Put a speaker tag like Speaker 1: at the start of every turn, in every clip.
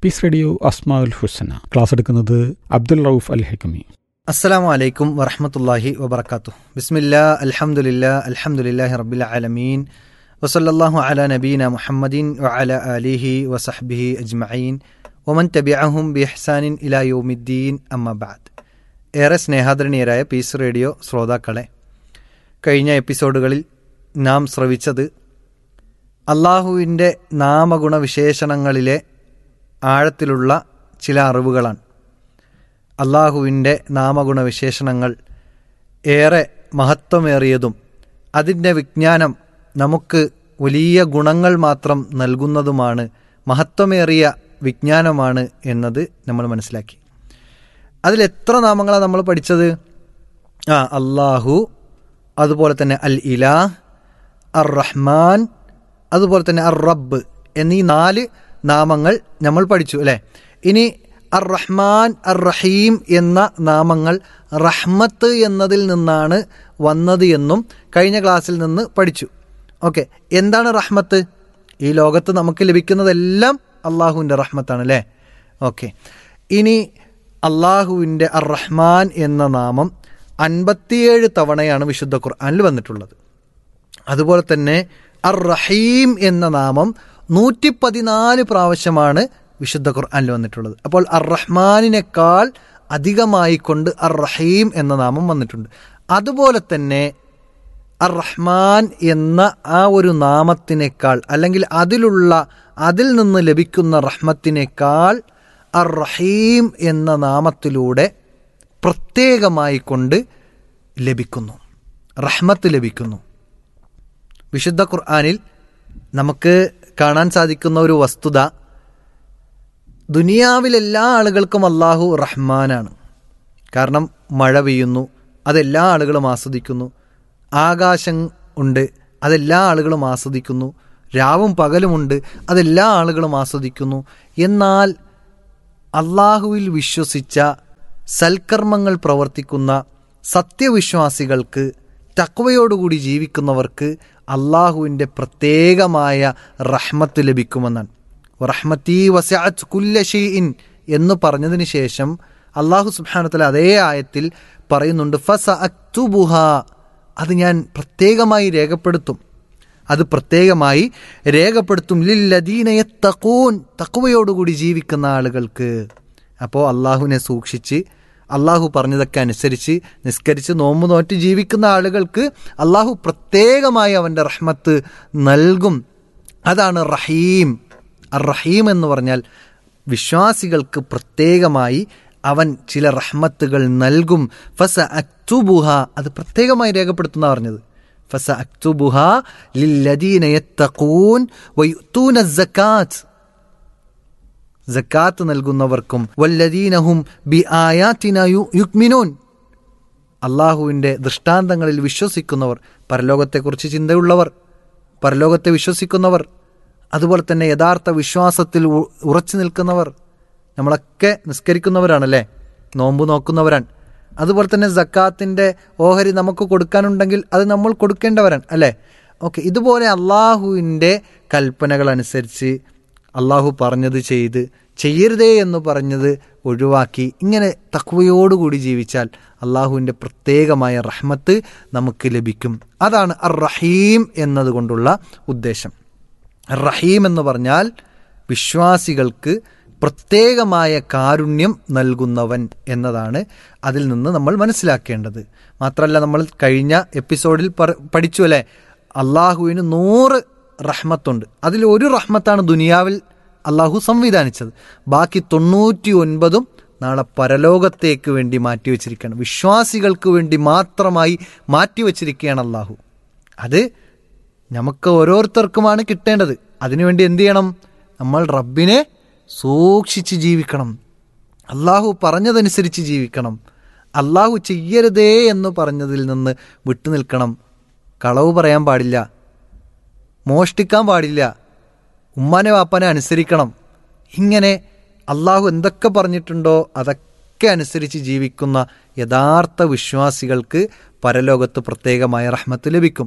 Speaker 1: piece radio അസ്മാഉൽ ഹുസന class എടുക്കുന്നത് അബ്ദുൽ റൌഫ് അൽ ഹക്കമി
Speaker 2: അസ്സലാമു അലൈക്കും വറഹമത്തല്ലാഹി വബർക്കാത്തു ബിസ്മില്ലാ അൽഹംദുലില്ലാ അൽഹംദുലില്ലാഹി റബ്ബിൽ ആലമീൻ വസല്ലല്ലാഹു അല നബീന മുഹമ്മദിൻ വഅല ആലിഹി വസഹ്ബിഹി അജ്മഈൻ വമൻ തബിഅഹും ബിഇഹ്സാനിൻ ഇലാ യൗമിദ്ദീൻ അമ്മ ബഅദ് ഏറെ സ്നേഹാദരണീയരായ പീസ് റേഡിയോ ശ്രോതാക്കളെ കഴിഞ്ഞ എപ്പിസോഡുകളിൽ നാം ശ്രവിച്ചത് അള്ളാഹുവിൻ്റെ നാമഗുണവിശേഷണങ്ങളിലെ ആഴത്തിലുള്ള ചില അറിവുകളാണ് അള്ളാഹുവിൻ്റെ നാമഗുണവിശേഷണങ്ങൾ ഏറെ മഹത്വമേറിയതും അതിൻ്റെ വിജ്ഞാനം നമുക്ക് വലിയ ഗുണങ്ങൾ മാത്രം നൽകുന്നതുമാണ് മഹത്വമേറിയ വിജ്ഞാനമാണ് എന്നത് നമ്മൾ മനസ്സിലാക്കി അതിൽ എത്ര നാമങ്ങളാണ് നമ്മൾ പഠിച്ചത് ആ അള്ളാഹു അതുപോലെ തന്നെ അൽ ഇലാ അർ റഹ്മാൻ അതുപോലെ തന്നെ അർ റബ്ബ് എന്നീ നാല് നാമങ്ങൾ നമ്മൾ പഠിച്ചു അല്ലേ ഇനി അർ റഹ്മാൻ അർ റഹീം എന്ന നാമങ്ങൾ റഹ്മത്ത് എന്നതിൽ നിന്നാണ് വന്നത് എന്നും കഴിഞ്ഞ ക്ലാസ്സിൽ നിന്ന് പഠിച്ചു ഓക്കെ എന്താണ് റഹ്മത്ത് ഈ ലോകത്ത് നമുക്ക് ലഭിക്കുന്നതെല്ലാം അള്ളാഹുവിൻ്റെ റഹ്മത്താണ് അല്ലേ ഓക്കെ ഇനി അള്ളാഹുവിൻ്റെ അർ റഹ്മാൻ എന്ന നാമം അൻപത്തിയേഴ് തവണയാണ് വിശുദ്ധ ഖുർആനിൽ വന്നിട്ടുള്ളത് അതുപോലെ തന്നെ അർ റഹീം എന്ന നാമം നൂറ്റി പതിനാല് പ്രാവശ്യമാണ് വിശുദ്ധ ഖുർആനിൽ വന്നിട്ടുള്ളത് അപ്പോൾ അർ റഹ്മാനിനേക്കാൾ അധികമായി കൊണ്ട് അർ റഹീം എന്ന നാമം വന്നിട്ടുണ്ട് അതുപോലെ തന്നെ അർ റഹ്മാൻ എന്ന ആ ഒരു നാമത്തിനേക്കാൾ അല്ലെങ്കിൽ അതിലുള്ള അതിൽ നിന്ന് ലഭിക്കുന്ന റഹ്മത്തിനേക്കാൾ അർ റഹീം എന്ന നാമത്തിലൂടെ പ്രത്യേകമായി കൊണ്ട് ലഭിക്കുന്നു റഹ്മത്ത് ലഭിക്കുന്നു വിശുദ്ധ ഖുർആാനിൽ നമുക്ക് കാണാൻ സാധിക്കുന്ന ഒരു വസ്തുത ദുനിയാവിലെല്ലാ ആളുകൾക്കും അള്ളാഹു റഹ്മാനാണ് കാരണം മഴ പെയ്യുന്നു അതെല്ലാ ആളുകളും ആസ്വദിക്കുന്നു ആകാശം ഉണ്ട് അതെല്ലാ ആളുകളും ആസ്വദിക്കുന്നു രാവും പകലുമുണ്ട് അതെല്ലാ ആളുകളും ആസ്വദിക്കുന്നു എന്നാൽ അള്ളാഹുവിൽ വിശ്വസിച്ച സൽക്കർമ്മങ്ങൾ പ്രവർത്തിക്കുന്ന സത്യവിശ്വാസികൾക്ക് തക്വയോടുകൂടി ജീവിക്കുന്നവർക്ക് അള്ളാഹുവിൻ്റെ പ്രത്യേകമായ റഹ്മത്ത് ലഭിക്കുമെന്നാണ് റഹ്മത്തി വസാത്ത് കുല്ലഷീൻ എന്ന് പറഞ്ഞതിന് ശേഷം അള്ളാഹു സുബാനത്തല അതേ ആയത്തിൽ പറയുന്നുണ്ട് ഫസ അക്തുബുഹ അത് ഞാൻ പ്രത്യേകമായി രേഖപ്പെടുത്തും അത് പ്രത്യേകമായി രേഖപ്പെടുത്തും ലില്ലദീനയെ തക്കൂൻ തക്കുവയോടുകൂടി ജീവിക്കുന്ന ആളുകൾക്ക് അപ്പോൾ അള്ളാഹുവിനെ സൂക്ഷിച്ച് അള്ളാഹു പറഞ്ഞതൊക്കെ അനുസരിച്ച് നിസ്കരിച്ച് നോമ്പ് നോറ്റ് ജീവിക്കുന്ന ആളുകൾക്ക് അള്ളാഹു പ്രത്യേകമായി അവൻ്റെ റഹ്മത്ത് നൽകും അതാണ് റഹീം അർ റഹീം എന്ന് പറഞ്ഞാൽ വിശ്വാസികൾക്ക് പ്രത്യേകമായി അവൻ ചില റഹ്മത്തുകൾ നൽകും ഫസ അക്തുബുഹ അത് പ്രത്യേകമായി രേഖപ്പെടുത്തുന്ന പറഞ്ഞത് ഫസ അക്തുബുഹ ലില്ലദീന യത്തഖൂൻ വയുത്തൂന സക്കാത്ത് ജക്കാത്ത് നൽകുന്നവർക്കും വല്ലദീനഹും ബി ആയാത്തിന യുക്മിനൂൻ അള്ളാഹുവിൻ്റെ ദൃഷ്ടാന്തങ്ങളിൽ വിശ്വസിക്കുന്നവർ പരലോകത്തെക്കുറിച്ച് ചിന്തയുള്ളവർ പരലോകത്തെ വിശ്വസിക്കുന്നവർ അതുപോലെ തന്നെ യഥാർത്ഥ വിശ്വാസത്തിൽ ഉറച്ചു നിൽക്കുന്നവർ നമ്മളൊക്കെ നിസ്കരിക്കുന്നവരാണല്ലേ നോമ്പ് നോക്കുന്നവരാണ് അതുപോലെ തന്നെ ജക്കാത്തിൻ്റെ ഓഹരി നമുക്ക് കൊടുക്കാനുണ്ടെങ്കിൽ അത് നമ്മൾ കൊടുക്കേണ്ടവരാണ് അല്ലേ ഓക്കെ ഇതുപോലെ അള്ളാഹുവിൻ്റെ കൽപ്പനകൾ അനുസരിച്ച് അള്ളാഹു പറഞ്ഞത് ചെയ്ത് ചെയ്യരുതേ എന്ന് പറഞ്ഞത് ഒഴിവാക്കി ഇങ്ങനെ തക്വയോടുകൂടി ജീവിച്ചാൽ അള്ളാഹുവിൻ്റെ പ്രത്യേകമായ റഹ്മത്ത് നമുക്ക് ലഭിക്കും അതാണ് അർ റഹീം എന്നതുകൊണ്ടുള്ള ഉദ്ദേശം റഹീം എന്ന് പറഞ്ഞാൽ വിശ്വാസികൾക്ക് പ്രത്യേകമായ കാരുണ്യം നൽകുന്നവൻ എന്നതാണ് അതിൽ നിന്ന് നമ്മൾ മനസ്സിലാക്കേണ്ടത് മാത്രമല്ല നമ്മൾ കഴിഞ്ഞ എപ്പിസോഡിൽ പഠിച്ചു അല്ലേ അള്ളാഹുവിന് നൂറ് റഹ്മത്തുണ്ട് അതിൽ ഒരു റഹ്മത്താണ് ദുനിയാവിൽ അള്ളാഹു സംവിധാനിച്ചത് ബാക്കി തൊണ്ണൂറ്റി ഒൻപതും നാളെ പരലോകത്തേക്ക് വേണ്ടി മാറ്റിവെച്ചിരിക്കുകയാണ് വിശ്വാസികൾക്ക് വേണ്ടി മാത്രമായി മാറ്റിവെച്ചിരിക്കുകയാണ് അള്ളാഹു അത് നമുക്ക് ഓരോരുത്തർക്കുമാണ് കിട്ടേണ്ടത് അതിനുവേണ്ടി എന്ത് ചെയ്യണം നമ്മൾ റബ്ബിനെ സൂക്ഷിച്ച് ജീവിക്കണം അള്ളാഹു പറഞ്ഞതനുസരിച്ച് ജീവിക്കണം അള്ളാഹു ചെയ്യരുതേ എന്ന് പറഞ്ഞതിൽ നിന്ന് വിട്ടുനിൽക്കണം കളവ് പറയാൻ പാടില്ല മോഷ്ടിക്കാൻ പാടില്ല ഉമ്മാനെ വാപ്പാനെ അനുസരിക്കണം ഇങ്ങനെ അള്ളാഹു എന്തൊക്കെ പറഞ്ഞിട്ടുണ്ടോ അതൊക്കെ അനുസരിച്ച് ജീവിക്കുന്ന യഥാർത്ഥ വിശ്വാസികൾക്ക് പരലോകത്ത് പ്രത്യേകമായ റഹ്മത്ത് ലഭിക്കും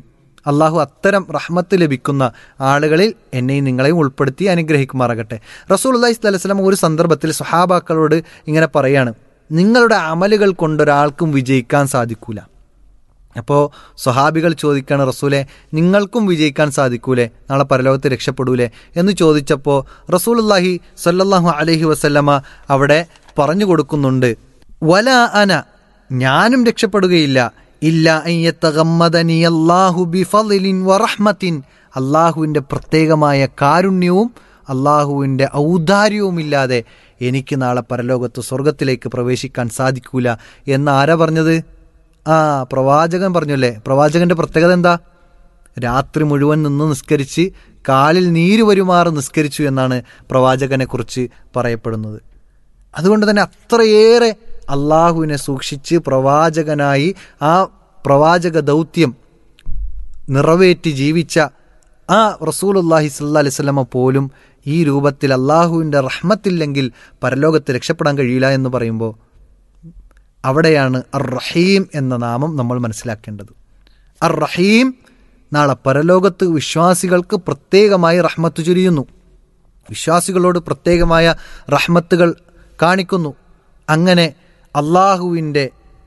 Speaker 2: അള്ളാഹു അത്തരം റഹ്മത്ത് ലഭിക്കുന്ന ആളുകളിൽ എന്നെയും നിങ്ങളെയും ഉൾപ്പെടുത്തി അനുഗ്രഹിക്കുമാറാകട്ടെ റസൂൽ അള്ളഹി സ്വലം ഒരു സന്ദർഭത്തിൽ സുഹാബാക്കളോട് ഇങ്ങനെ പറയാണ് നിങ്ങളുടെ അമലുകൾ കൊണ്ടൊരാൾക്കും വിജയിക്കാൻ സാധിക്കൂല അപ്പോൾ സ്വഹാബികൾ ചോദിക്കാണ് റസൂലെ നിങ്ങൾക്കും വിജയിക്കാൻ സാധിക്കൂലേ നാളെ പരലോകത്ത് രക്ഷപ്പെടൂലേ എന്ന് ചോദിച്ചപ്പോൾ റസൂലുല്ലാഹി സല്ലല്ലാഹു അലൈഹി വസല്ലമ അവിടെ പറഞ്ഞു കൊടുക്കുന്നുണ്ട് വല അന ഞാനും രക്ഷപ്പെടുകയില്ല ഇല്ല അയ്യത്തഗമ്മദനി അല്ലാഹു ബിഫളിൻ വറഹ്മത്തിൻ അള്ളാഹുവിൻ്റെ പ്രത്യേകമായ കാരുണ്യവും അള്ളാഹുവിൻ്റെ ഔദാര്യവുമില്ലാതെ എനിക്ക് നാളെ പരലോകത്ത് സ്വർഗത്തിലേക്ക് പ്രവേശിക്കാൻ സാധിക്കൂല എന്ന് ആരാ പറഞ്ഞത് ആ പ്രവാചകൻ പറഞ്ഞല്ലേ പ്രവാചകന്റെ പ്രത്യേകത എന്താ രാത്രി മുഴുവൻ നിന്ന് നിസ്കരിച്ച് കാലിൽ നീര് വരുമാറ് നിസ്കരിച്ചു എന്നാണ് പ്രവാചകനെ കുറിച്ച് പറയപ്പെടുന്നത് അതുകൊണ്ട് തന്നെ അത്രയേറെ അള്ളാഹുവിനെ സൂക്ഷിച്ച് പ്രവാചകനായി ആ പ്രവാചക ദൗത്യം നിറവേറ്റി ജീവിച്ച ആ റസൂലുല്ലാഹി സല്ലാ അലൈവല്ലമ പോലും ഈ രൂപത്തിൽ അള്ളാഹുവിൻ്റെ റഹ്മത്തില്ലെങ്കിൽ പരലോകത്ത് രക്ഷപ്പെടാൻ കഴിയില്ല എന്ന് പറയുമ്പോൾ അവിടെയാണ് അർ റഹീം എന്ന നാമം നമ്മൾ മനസ്സിലാക്കേണ്ടത് അർ റഹീം നാളെ പരലോകത്ത് വിശ്വാസികൾക്ക് പ്രത്യേകമായി റഹ്മത്ത് ചുരിയുന്നു വിശ്വാസികളോട് പ്രത്യേകമായ റഹ്മത്തുകൾ കാണിക്കുന്നു അങ്ങനെ അള്ളാഹുവിൻ്റെ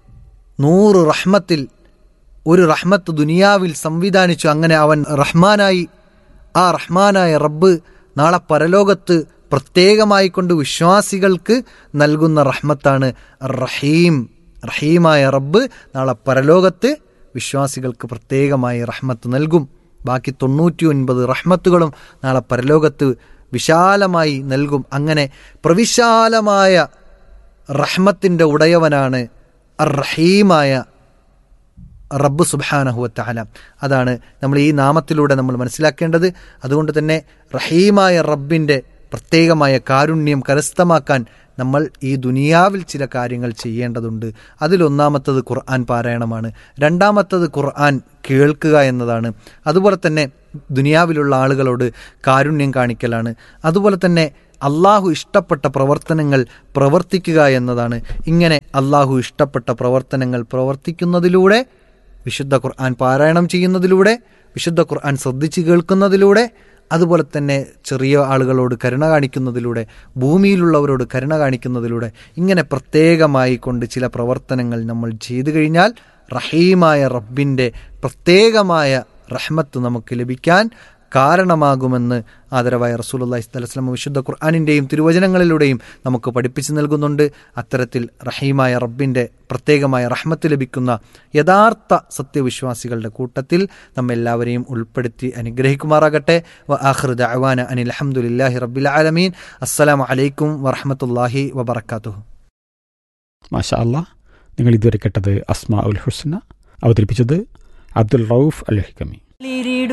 Speaker 2: നൂറ് റഹ്മത്തിൽ ഒരു റഹ്മത്ത് ദുനിയാവിൽ സംവിധാനിച്ചു അങ്ങനെ അവൻ റഹ്മാനായി ആ റഹ്മാനായ റബ്ബ് നാളെ പരലോകത്ത് പ്രത്യേകമായി കൊണ്ട് വിശ്വാസികൾക്ക് നൽകുന്ന റഹ്മത്താണ് റഹീം റഹീമായ റബ്ബ് നാളെ പരലോകത്ത് വിശ്വാസികൾക്ക് പ്രത്യേകമായി റഹ്മത്ത് നൽകും ബാക്കി തൊണ്ണൂറ്റി ഒൻപത് റഹ്മത്തുകളും നാളെ പരലോകത്ത് വിശാലമായി നൽകും അങ്ങനെ പ്രവിശാലമായ റഹ്മത്തിൻ്റെ ഉടയവനാണ് അർ റഹീമായ റബ്ബ് സുബാനഹുവത്താല അതാണ് നമ്മൾ ഈ നാമത്തിലൂടെ നമ്മൾ മനസ്സിലാക്കേണ്ടത് അതുകൊണ്ട് തന്നെ റഹീമായ റബ്ബിൻ്റെ പ്രത്യേകമായ കാരുണ്യം കരസ്ഥമാക്കാൻ നമ്മൾ ഈ ദുനിയാവിൽ ചില കാര്യങ്ങൾ ചെയ്യേണ്ടതുണ്ട് അതിലൊന്നാമത്തത് ഖുർആൻ പാരായണമാണ് രണ്ടാമത്തത് ഖുർആൻ കേൾക്കുക എന്നതാണ് അതുപോലെ തന്നെ ദുനിയാവിലുള്ള ആളുകളോട് കാരുണ്യം കാണിക്കലാണ് അതുപോലെ തന്നെ അള്ളാഹു ഇഷ്ടപ്പെട്ട പ്രവർത്തനങ്ങൾ പ്രവർത്തിക്കുക എന്നതാണ് ഇങ്ങനെ അള്ളാഹു ഇഷ്ടപ്പെട്ട പ്രവർത്തനങ്ങൾ പ്രവർത്തിക്കുന്നതിലൂടെ വിശുദ്ധ ഖുർആൻ പാരായണം ചെയ്യുന്നതിലൂടെ വിശുദ്ധ ഖുർആൻ ശ്രദ്ധിച്ച് കേൾക്കുന്നതിലൂടെ അതുപോലെ തന്നെ ചെറിയ ആളുകളോട് കരുണ കാണിക്കുന്നതിലൂടെ ഭൂമിയിലുള്ളവരോട് കരുണ കാണിക്കുന്നതിലൂടെ ഇങ്ങനെ പ്രത്യേകമായി കൊണ്ട് ചില പ്രവർത്തനങ്ങൾ നമ്മൾ ചെയ്തു കഴിഞ്ഞാൽ റഹീമായ റബ്ബിൻ്റെ പ്രത്യേകമായ റഹ്മത്ത് നമുക്ക് ലഭിക്കാൻ കാരണമാകുമെന്ന് ആദരവായ റസൂലുള്ളാഹി സ്വലം വിശുദ്ധ ഖുർആാനിൻ്റെയും തിരുവചനങ്ങളിലൂടെയും നമുക്ക് പഠിപ്പിച്ചു നൽകുന്നുണ്ട് അത്തരത്തിൽ റഹീമായ റബ്ബിൻ്റെ പ്രത്യേകമായ റഹ്മത്ത് ലഭിക്കുന്ന യഥാർത്ഥ സത്യവിശ്വാസികളുടെ കൂട്ടത്തിൽ നമ്മെല്ലാവരെയും ഉൾപ്പെടുത്തി അനുഗ്രഹിക്കുമാറാകട്ടെ വ ആഖിർ ദഅവാന അനിൽ അൽഹംദുലില്ലാഹി റബ്ബിൽ ആലമീൻ അസ്സലാമു അലൈക്കും വറഹ്മത്തുള്ളാഹി വബറകാതുഹു
Speaker 1: മാഷാ അല്ലാ നിങ്ങൾ ഇതുവരെ കേട്ടത് അസ്മാ ഉൽ ഹുസ്ന അവതരിപ്പിച്ചത് അബ്ദുൽ റൌഫ് അൽ ഹിക്കമി